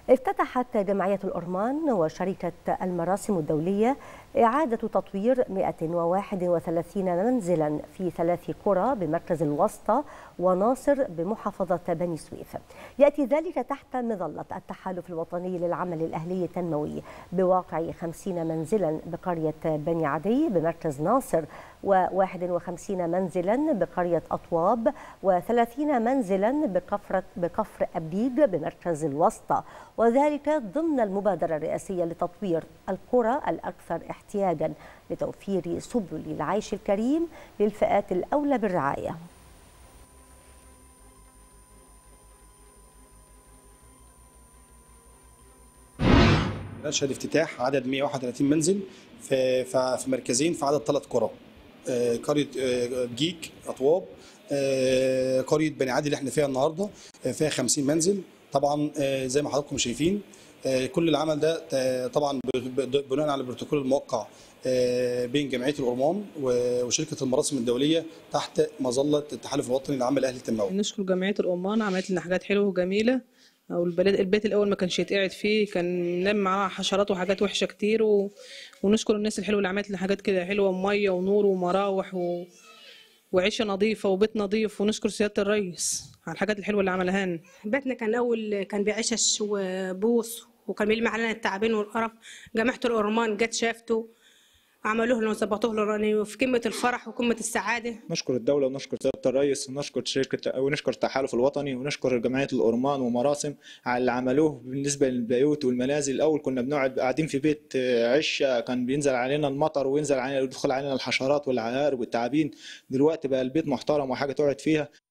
افتتحت جمعية الأرمان وشركة المراسم الدولية إعادة تطوير 131 منزلا في ثلاث قرى بمركز الوسطى وناصر بمحافظة بني سويف يأتي ذلك تحت مظلة التحالف الوطني للعمل الأهلي التنموي بواقع 50 منزلا بقرية بني عدي بمركز ناصر و51 منزلا بقرية أطواب و30 منزلا بكفر, بكفر أبيج بمركز الوسطى وذلك ضمن المبادرة الرئاسية لتطوير القرى الأكثر احتياجا لتوفير سبل العيش الكريم للفئات الأولى بالرعاية نشهد افتتاح عدد 131 منزل في في مركزين في عدد ثلاث قرى قريه جيك اطواب قريه بني عادل اللي احنا فيها النهارده فيها 50 منزل طبعا زي ما حضراتكم شايفين كل العمل ده طبعا بناء على البروتوكول الموقع بين جمعيه الأرمان وشركه المراسم الدوليه تحت مظله التحالف الوطني للعمل الاهلي التنموي. نشكر جمعيه الأرمان عملت لنا حاجات حلوه وجميله والبلد البيت الاول ما كانش يتقعد فيه كان نام معاه حشرات وحاجات وحشه كتير و... ونشكر الناس الحلوه اللي عملت لنا حاجات كده حلوه وميه ونور ومراوح و... وعيشه نظيفه وبيت نظيف ونشكر سياده الرئيس على الحاجات الحلوه اللي عملها لنا بيتنا كان اول كان بعشش وبوص وكان بيلم علينا التعابين والقرف جماعه الأرمان جت شافته عملوه له وظبطوه له يعني في قمه الفرح وقمه السعاده نشكر الدوله ونشكر سياده الرئيس ونشكر شركه ونشكر التحالف الوطني ونشكر جمعيه الأرمان ومراسم على اللي عملوه بالنسبه للبيوت والمنازل الاول كنا بنقعد قاعدين في بيت عشه كان بينزل علينا المطر وينزل علينا يدخل علينا الحشرات والعقارب والتعابين دلوقتي بقى البيت محترم وحاجه تقعد فيها